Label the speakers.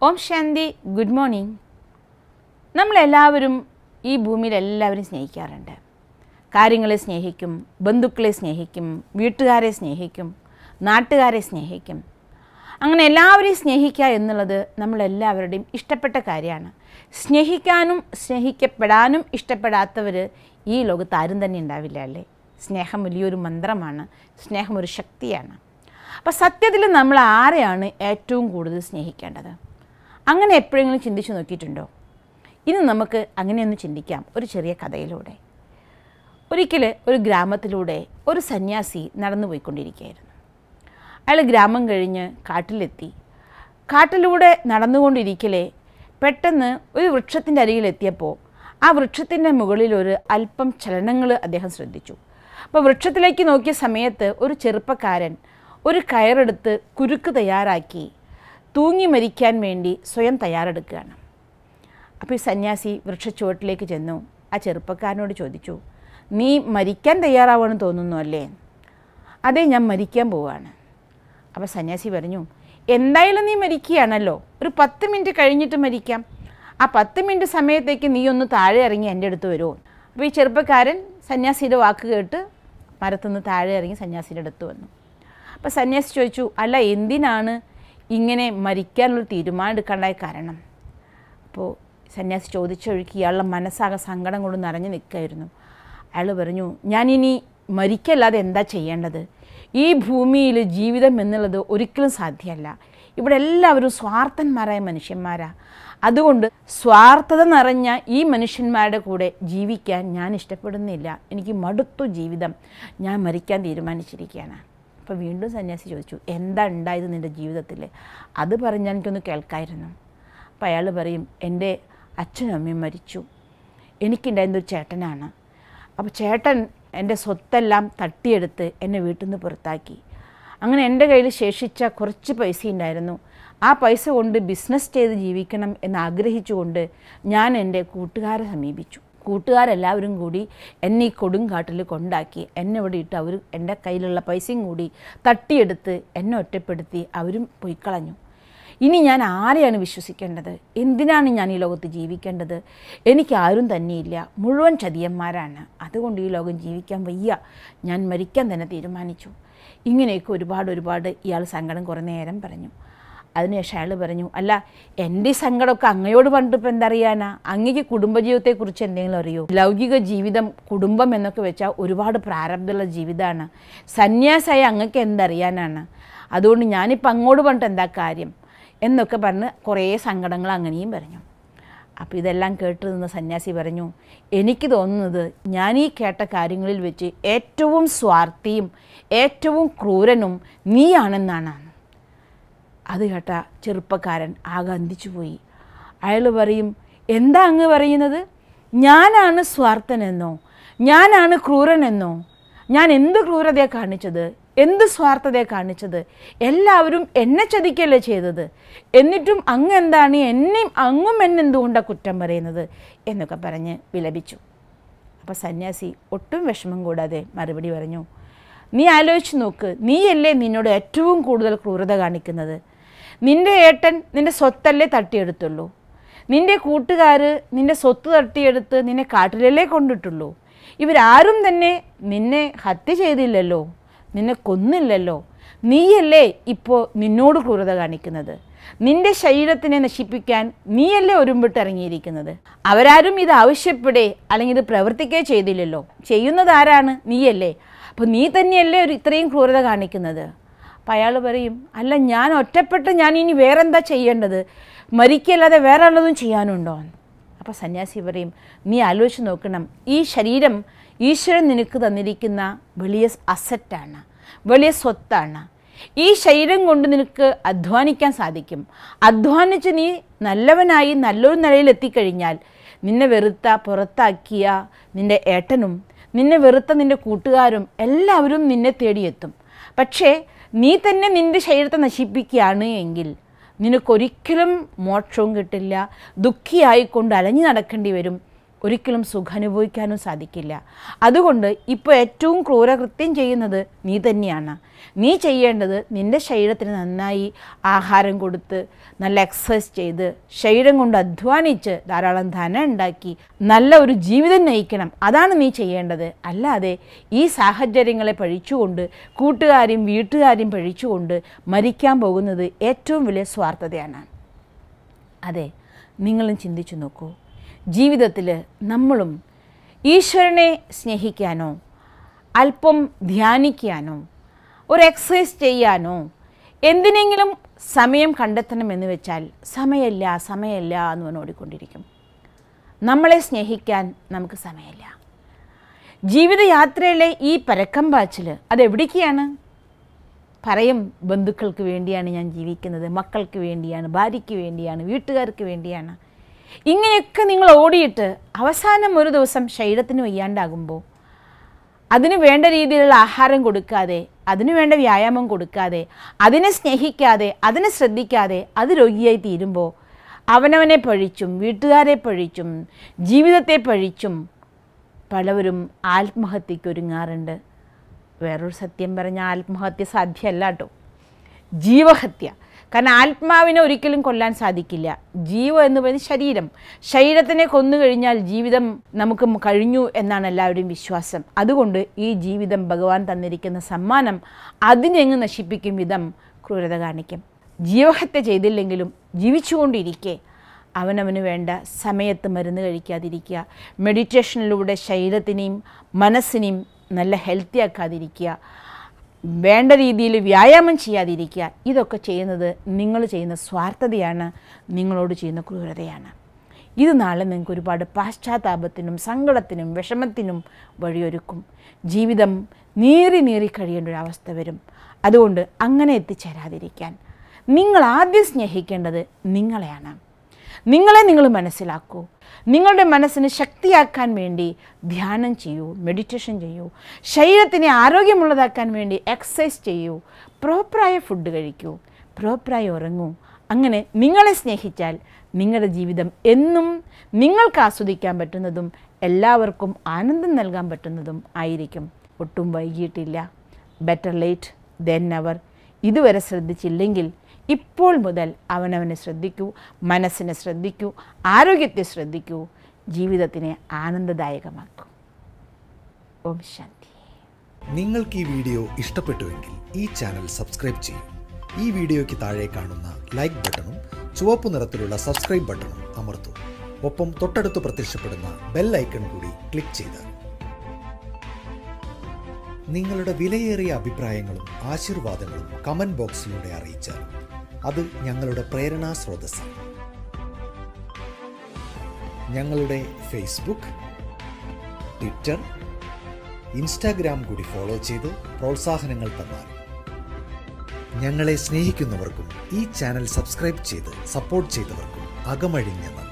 Speaker 1: ഓം ശാന്തി good morning നമ്മളെല്ലാവരും ഈ ഭൂമിയിൽ എല്ലാവരും സ്നേഹിക്കാറുണ്ട് കാര്യങ്ങളെ സ്നേഹിക്കും ബന്ധുക്കളെ സ്നേഹിക്കും വീട്ടുകാരെ സ്നേഹിക്കും നാട്ടുകാരെ സ്നേഹിക്കും അങ്ങനെ എല്ലാവരെയും സ്നേഹിക്കുക എന്നുള്ളത് നമ്മളെല്ലാവരുടെയും ഇഷ്ടപ്പെട്ട കാര്യമാണ് സ്നേഹിക്കാനും സ്നേഹിക്കപ്പെടാനും ഇഷ്ടപ്പെടാത്തവർ ഈ ലോകത്ത് ആരും തന്നെ ഉണ്ടാവില്ല അല്ലേ സ്നേഹം വലിയൊരു മന്ത്രമാണ് സ്നേഹം ഒരു ശക്തിയാണ് അപ്പോൾ സത്യത്തിൽ നമ്മൾ ആരെയാണ് ഏറ്റവും കൂടുതൽ സ്നേഹിക്കേണ്ടത് അങ്ങനെ എപ്പോഴെങ്കിലും ചിന്തിച്ചു നോക്കിയിട്ടുണ്ടോ ഇന്ന് നമുക്ക് അങ്ങനെയൊന്ന് ചിന്തിക്കാം ഒരു ചെറിയ കഥയിലൂടെ ഒരിക്കൽ ഒരു ഗ്രാമത്തിലൂടെ ഒരു സന്യാസി നടന്നു പോയിക്കൊണ്ടിരിക്കുകയായിരുന്നു അയാൾ ഗ്രാമം കഴിഞ്ഞ് കാട്ടിലെത്തി കാട്ടിലൂടെ നടന്നുകൊണ്ടിരിക്കലേ പെട്ടെന്ന് ഒരു വൃക്ഷത്തിൻ്റെ അരികിലെത്തിയപ്പോൾ ആ വൃക്ഷത്തിൻ്റെ മുകളിൽ ഒരു അല്പം ചലനങ്ങൾ അദ്ദേഹം ശ്രദ്ധിച്ചു അപ്പോൾ വൃക്ഷത്തിലേക്ക് നോക്കിയ സമയത്ത് ഒരു ചെറുപ്പക്കാരൻ ഒരു കയറെടുത്ത് കുരുക്ക് തയ്യാറാക്കി തൂങ്ങി മരിക്കാൻ വേണ്ടി സ്വയം തയ്യാറെടുക്കുകയാണ് അപ്പോൾ ഈ സന്യാസി വൃക്ഷച്ചുവട്ടിലേക്ക് ചെന്നു ആ ചെറുപ്പക്കാരനോട് ചോദിച്ചു നീ മരിക്കാൻ തയ്യാറാവുമെന്ന് തോന്നുന്നു അല്ലേ അതെ ഞാൻ മരിക്കാൻ പോവുകയാണ് അപ്പോൾ സന്യാസി പറഞ്ഞു എന്തായാലും നീ മരിക്കുകയാണല്ലോ ഒരു പത്ത് മിനിറ്റ് കഴിഞ്ഞിട്ട് മരിക്കാം ആ പത്ത് മിനിറ്റ് സമയത്തേക്ക് നീ ഒന്ന് താഴെ ഇറങ്ങി എൻ്റെ അടുത്ത് വരുമോ അപ്പോൾ ഈ ചെറുപ്പക്കാരൻ സന്യാസിയുടെ വാക്ക് കേട്ട് മരത്തുനിന്ന് താഴെ ഇറങ്ങി സന്യാസിയുടെ അടുത്ത് വന്നു അപ്പോൾ സന്യാസി ചോദിച്ചു അല്ല എന്തിനാണ് ഇങ്ങനെ മരിക്കാനുള്ള തീരുമാനം എടുക്കാണ്ടായ കാരണം അപ്പോൾ സന്യാസി ചോദിച്ചൊഴുക്കി ഇയാളുടെ മനസ്സാകെ സങ്കടം കൊണ്ട് നിറഞ്ഞു നിൽക്കുകയായിരുന്നു അയാൾ പറഞ്ഞു ഞാനിനി മരിക്കല്ലാതെ എന്താ ചെയ്യേണ്ടത് ഈ ഭൂമിയിൽ ജീവിതം എന്നുള്ളത് ഒരിക്കലും സാധ്യമല്ല ഇവിടെ എല്ലാവരും സ്വാർത്ഥന്മാരായ മനുഷ്യന്മാരാണ് അതുകൊണ്ട് സ്വാർത്ഥത നിറഞ്ഞ ഈ മനുഷ്യന്മാരുടെ കൂടെ ജീവിക്കാൻ ഞാൻ ഇഷ്ടപ്പെടുന്നില്ല എനിക്ക് മടുത്തു ജീവിതം ഞാൻ മരിക്കാൻ തീരുമാനിച്ചിരിക്കുകയാണ് അപ്പോൾ വീണ്ടും സന്യാസി ചോദിച്ചു എന്താ ഉണ്ടായത് നിൻ്റെ ജീവിതത്തിൽ അത് പറഞ്ഞാൽ എനിക്കൊന്ന് കേൾക്കായിരുന്നു അപ്പോൾ അയാൾ പറയും എൻ്റെ അച്ഛനും അമ്മയും മരിച്ചു എനിക്കുണ്ടായിരുന്ന ഒരു ചേട്ടനാണ് അപ്പോൾ ചേട്ടൻ എൻ്റെ സ്വത്തെല്ലാം തട്ടിയെടുത്ത് എന്നെ വീട്ടിൽ നിന്ന് പുറത്താക്കി അങ്ങനെ എൻ്റെ കയ്യിൽ ശേഷിച്ച കുറച്ച് പൈസ ഉണ്ടായിരുന്നു ആ പൈസ കൊണ്ട് ബിസിനസ് ചെയ്ത് ജീവിക്കണം എന്ന് ആഗ്രഹിച്ചുകൊണ്ട് ഞാൻ എൻ്റെ കൂട്ടുകാരെ സമീപിച്ചു കൂട്ടുകാരെല്ലാവരും കൂടി എന്നെ ഈ കൊടുങ്കാട്ടിൽ കൊണ്ടാക്കി എന്നെ ഇവിടെ ഇട്ട് അവർ എൻ്റെ കയ്യിലുള്ള പൈസയും കൂടി തട്ടിയെടുത്ത് എന്നെ ഒറ്റപ്പെടുത്തി അവരും പൊയ്ക്കളഞ്ഞു ഇനി ഞാൻ ആരെയാണ് വിശ്വസിക്കേണ്ടത് എന്തിനാണ് ഞാൻ ഈ ലോകത്ത് ജീവിക്കേണ്ടത് എനിക്ക് ആരും തന്നെയില്ല മുഴുവൻ ചതിയന്മാരാണ് അതുകൊണ്ട് ഈ ലോകം ജീവിക്കാൻ വയ്യ ഞാൻ മരിക്കാൻ തന്നെ തീരുമാനിച്ചു ഇങ്ങനെയൊക്കെ ഒരുപാട് ഒരുപാട് ഇയാൾ സങ്കടം കുറേ നേരം പറഞ്ഞു അതിനുശേഷം അയാൾ പറഞ്ഞു അല്ല എൻ്റെ ഈ സങ്കടമൊക്കെ അങ്ങയോട് പണ്ടിപ്പോൾ എന്തറിയാനാ അങ്ങക്ക് കുടുംബജീവിതത്തെക്കുറിച്ച് എന്തെങ്കിലും അറിയോ ലൗകിക ജീവിതം കുടുംബം എന്നൊക്കെ വെച്ചാൽ ഒരുപാട് പ്രാരബ്ധമുള്ള ജീവിതമാണ് സന്യാസായ അങ്ങക്ക് എന്തറിയാനാണ് അതുകൊണ്ട് ഞാനിപ്പോൾ അങ്ങോട്ട് പറഞ്ഞിട്ട് എന്താ കാര്യം എന്നൊക്കെ പറഞ്ഞ് കുറേ സങ്കടങ്ങൾ അങ്ങനെയും പറഞ്ഞു അപ്പോൾ ഇതെല്ലാം കേട്ട് നിന്ന സന്യാസി പറഞ്ഞു എനിക്ക് തോന്നുന്നത് ഞാൻ ഈ കേട്ട കാര്യങ്ങളിൽ വെച്ച് ഏറ്റവും സ്വാർത്ഥിയും ഏറ്റവും ക്രൂരനും നീയാണെന്നാണ് അത് കേട്ട ചെറുപ്പക്കാരൻ ആകെ അന്തിച്ചു പോയി അയാൾ പറയും എന്താ അങ്ങ് പറയുന്നത് ഞാനാണ് സ്വാർത്ഥനെന്നോ ഞാനാണ് ക്രൂരനെന്നോ ഞാൻ എന്ത് ക്രൂരതയെ കാണിച്ചത് എന്ത് സ്വാർത്ഥതയെ കാണിച്ചത് എല്ലാവരും എന്നെ ചതിക്കല്ലേ ചെയ്തത് എന്നിട്ടും അങ്ങ് എന്താണ് എന്നെയും അങ്ങും എന്നെന്തുകൊണ്ടാണ് കുറ്റം പറയുന്നത് എന്നൊക്കെ പറഞ്ഞ് വിലപിച്ചു അപ്പോൾ സന്യാസി ഒട്ടും വിഷമം കൂടാതെ മറുപടി പറഞ്ഞു നീ ആലോചിച്ച് നോക്ക് നീയല്ലേ നിന്നോട് ഏറ്റവും കൂടുതൽ ക്രൂരത കാണിക്കുന്നത് നിൻ്റെ ഏട്ടൻ നിൻ്റെ സ്വത്തല്ലേ തട്ടിയെടുത്തുള്ളൂ നിൻ്റെ കൂട്ടുകാർ നിൻ്റെ സ്വത്ത് തട്ടിയെടുത്ത് നിന്നെ കാട്ടിലല്ലേ കൊണ്ടിട്ടുള്ളൂ ഇവരാരും തന്നെ നിന്നെ ഹത്യ ചെയ്തില്ലല്ലോ നിന്നെ കൊന്നില്ലല്ലോ നീയല്ലേ ഇപ്പോൾ നിന്നോട് ക്രൂരത കാണിക്കുന്നത് നിന്റെ ശരീരത്തിനെ നശിപ്പിക്കാൻ നീയല്ലേ ഒരുമ്പിട്ട് ഇറങ്ങിയിരിക്കുന്നത് അവരാരും ഇത് ആവശ്യപ്പെടേ അല്ലെങ്കിൽ ഇത് പ്രവർത്തിക്കേ ചെയ്തില്ലല്ലോ ചെയ്യുന്നത് ആരാണ് നീയല്ലേ അപ്പോൾ നീ തന്നെയല്ലേ ഒരു ഇത്രയും ക്രൂരത കാണിക്കുന്നത് അപ്പം അയാൾ പറയും അല്ല ഞാൻ ഒറ്റപ്പെട്ട് ഞാൻ ഇനി വേറെന്താ ചെയ്യേണ്ടത് മരിക്കല്ലാതെ വേറെ ഉള്ളതും ചെയ്യാനുണ്ടോ അപ്പോൾ സന്യാസി പറയും നീ ആലോചിച്ച് നോക്കണം ഈ ശരീരം ഈശ്വരൻ നിനക്ക് തന്നിരിക്കുന്ന വലിയ അസറ്റാണ് വലിയ സ്വത്താണ് ഈ ശരീരം കൊണ്ട് നിനക്ക് അധ്വാനിക്കാൻ സാധിക്കും അധ്വാനിച്ച് നീ നല്ലവനായി നല്ലൊരു നിലയിൽ എത്തിക്കഴിഞ്ഞാൽ നിന്നെ വെറുത്ത പുറത്താക്കിയ നിൻ്റെ ഏട്ടനും നിന്നെ വെറുത്ത നിൻ്റെ കൂട്ടുകാരും എല്ലാവരും നിന്നെ തേടിയെത്തും പക്ഷേ നീ തന്നെ നിൻ്റെ ശരീരത്തെ നശിപ്പിക്കുകയാണ് എങ്കിൽ നിനക്കൊരിക്കലും മോക്ഷവും കിട്ടില്ല ദുഃഖിയായിക്കൊണ്ട് അലഞ്ഞു നടക്കേണ്ടി വരും ഒരിക്കലും സുഖാനുഭവിക്കാനും സാധിക്കില്ല അതുകൊണ്ട് ഇപ്പോൾ ഏറ്റവും ക്രൂരകൃത്യം ചെയ്യുന്നത് നീ തന്നെയാണ് നീ ചെയ്യേണ്ടത് നിൻ്റെ ശരീരത്തിന് നന്നായി ആഹാരം കൊടുത്ത് നല്ല എക്സസൈസ് ചെയ്ത് ശരീരം കൊണ്ട് അധ്വാനിച്ച് ധാരാളം ധനം ഉണ്ടാക്കി നല്ല ഒരു ജീവിതം നയിക്കണം അതാണ് നീ ചെയ്യേണ്ടത് അല്ലാതെ ഈ സാഹചര്യങ്ങളെ പഴിച്ചുകൊണ്ട് കൂട്ടുകാരെയും വീട്ടുകാരെയും പഴിച്ചുകൊണ്ട് മരിക്കാൻ പോകുന്നത് ഏറ്റവും വലിയ സ്വാർത്ഥതയാണ് അതെ നിങ്ങളും ചിന്തിച്ചു നോക്കൂ ജീവിതത്തിൽ നമ്മളും ഈശ്വരനെ സ്നേഹിക്കാനോ അല്പം ധ്യാനിക്കാനോ ഒരു എക്സസൈസ് ചെയ്യാനോ എന്തിനെങ്കിലും സമയം കണ്ടെത്തണമെന്ന് വെച്ചാൽ സമയമില്ല സമയമില്ല എന്ന് പറഞ്ഞ് ഓടിക്കൊണ്ടിരിക്കും നമ്മളെ സ്നേഹിക്കാൻ നമുക്ക് സമയമില്ല ജീവിതയാത്രയിലെ ഈ പരക്കം പാച്ചിൽ അതെവിടേക്കാണ് പറയും ബന്ധുക്കൾക്ക് വേണ്ടിയാണ് ഞാൻ ജീവിക്കുന്നത് മക്കൾക്ക് വേണ്ടിയാണ് ഭാര്യയ്ക്ക് വേണ്ടിയാണ് വീട്ടുകാർക്ക് വേണ്ടിയാണ് ഇങ്ങനെയൊക്കെ നിങ്ങൾ ഓടിയിട്ട് അവസാനം ഒരു ദിവസം ശരീരത്തിന് വയ്യാണ്ടാകുമ്പോൾ അതിന് വേണ്ട രീതിയിലുള്ള ആഹാരം കൊടുക്കാതെ അതിന് വേണ്ട വ്യായാമം കൊടുക്കാതെ അതിനെ സ്നേഹിക്കാതെ അതിനെ ശ്രദ്ധിക്കാതെ അത് രോഗിയായി തീരുമ്പോൾ അവനവനെ പഴിച്ചും വീട്ടുകാരെ പഴിച്ചും ജീവിതത്തെ പഴിച്ചും പലവരും ആത്മഹത്യയ്ക്ക് ഒരുങ്ങാറുണ്ട് വേറൊരു സത്യം പറഞ്ഞ ആത്മഹത്യ സാധ്യമല്ല കേട്ടോ ജീവഹത്യ കാരണം ആത്മാവിനെ ഒരിക്കലും കൊല്ലാൻ സാധിക്കില്ല ജീവ എന്ന് പറയുന്നത് ശരീരം ശരീരത്തിനെ കൊന്നു കഴിഞ്ഞാൽ ജീവിതം നമുക്ക് കഴിഞ്ഞു എന്നാണ് എല്ലാവരുടെയും വിശ്വാസം അതുകൊണ്ട് ഈ ജീവിതം ഭഗവാൻ തന്നിരിക്കുന്ന സമ്മാനം അതിനെങ്ങ് നശിപ്പിക്കും വിധം ക്രൂരത കാണിക്കും ജീവഹത്യ ചെയ്തില്ലെങ്കിലും ജീവിച്ചുകൊണ്ടിരിക്കെ അവനവന് വേണ്ട സമയത്ത് മരുന്ന് കഴിക്കാതിരിക്കുക മെഡിറ്റേഷനിലൂടെ ശരീരത്തിനെയും മനസ്സിനെയും നല്ല ഹെൽത്തി ആക്കാതിരിക്കുക വേണ്ട രീതിയിൽ വ്യായാമം ചെയ്യാതിരിക്കുക ഇതൊക്കെ ചെയ്യുന്നത് നിങ്ങൾ ചെയ്യുന്ന സ്വാർത്ഥതയാണ് നിങ്ങളോട് ചെയ്യുന്ന ക്രൂരതയാണ് ഇത് നാളെ നിങ്ങൾക്ക് ഒരുപാട് പാശ്ചാത്താപത്തിനും സങ്കടത്തിനും വിഷമത്തിനും വഴിയൊരുക്കും ജീവിതം നീറി നീറി കഴിയേണ്ട ഒരു അവസ്ഥ വരും അതുകൊണ്ട് അങ്ങനെ എത്തിച്ചേരാതിരിക്കാൻ നിങ്ങൾ ആദ്യം സ്നേഹിക്കേണ്ടത് നിങ്ങളെയാണ് നിങ്ങളെ നിങ്ങൾ മനസ്സിലാക്കൂ നിങ്ങളുടെ മനസ്സിന് ശക്തിയാക്കാൻ വേണ്ടി ധ്യാനം ചെയ്യൂ മെഡിറ്റേഷൻ ചെയ്യൂ ശരീരത്തിനെ ആരോഗ്യമുള്ളതാക്കാൻ വേണ്ടി എക്സസൈസ് ചെയ്യൂ പ്രോപ്പറായ ഫുഡ് കഴിക്കൂ പ്രോപ്പറായി ഉറങ്ങൂ അങ്ങനെ നിങ്ങളെ സ്നേഹിച്ചാൽ നിങ്ങളുടെ ജീവിതം എന്നും നിങ്ങൾക്ക് ആസ്വദിക്കാൻ പറ്റുന്നതും എല്ലാവർക്കും ആനന്ദം നൽകാൻ പറ്റുന്നതും ആയിരിക്കും ഒട്ടും വൈകിയിട്ടില്ല ബെറ്റർ ലേറ്റ് ദെൻ അവർ ഇതുവരെ ശ്രദ്ധിച്ചില്ലെങ്കിൽ ഇപ്പോൾ മുതൽ അവനവനെ ശ്രദ്ധിക്കൂ മനസ്സിനെ ശ്രദ്ധിക്കൂ ആരോഗ്യത്തെ ശ്രദ്ധിക്കൂ ജീവിതത്തിനെ ആനന്ദദായകമാക്കൂ ഓം ശാന്തി
Speaker 2: നിങ്ങൾക്ക് ഈ വീഡിയോ ഇഷ്ടപ്പെട്ടുവെങ്കിൽ ഈ ചാനൽ സബ്സ്ക്രൈബ് ചെയ്യൂ ഈ വീഡിയോയ്ക്ക് താഴെ കാണുന്ന ലൈക്ക് ബട്ടണും ചുവപ്പ് നിറത്തിലുള്ള സബ്സ്ക്രൈബ് ബട്ടണും അമർത്തൂ ഒപ്പം തൊട്ടടുത്ത് പ്രത്യക്ഷപ്പെടുന്ന ബെൽ ഐക്കൺ കൂടി ക്ലിക്ക് ചെയ്താൽ നിങ്ങളുടെ വിലയേറിയ അഭിപ്രായങ്ങളും ആശീർവാദങ്ങളും കമന്റ് ബോക്സിലൂടെ അറിയിച്ചാൽ അത് ഞങ്ങളുടെ പ്രേരണാ സ്രോതസ് ഞങ്ങളുടെ ഫേസ്ബുക്ക് ട്വിറ്റർ ഇൻസ്റ്റാഗ്രാം കൂടി ഫോളോ ചെയ്ത് പ്രോത്സാഹനങ്ങൾ തന്നാൽ ഞങ്ങളെ സ്നേഹിക്കുന്നവർക്കും ഈ ചാനൽ സബ്സ്ക്രൈബ് ചെയ്ത് സപ്പോർട്ട് ചെയ്തവർക്കും അകമഴിഞ്ഞ നന്ദി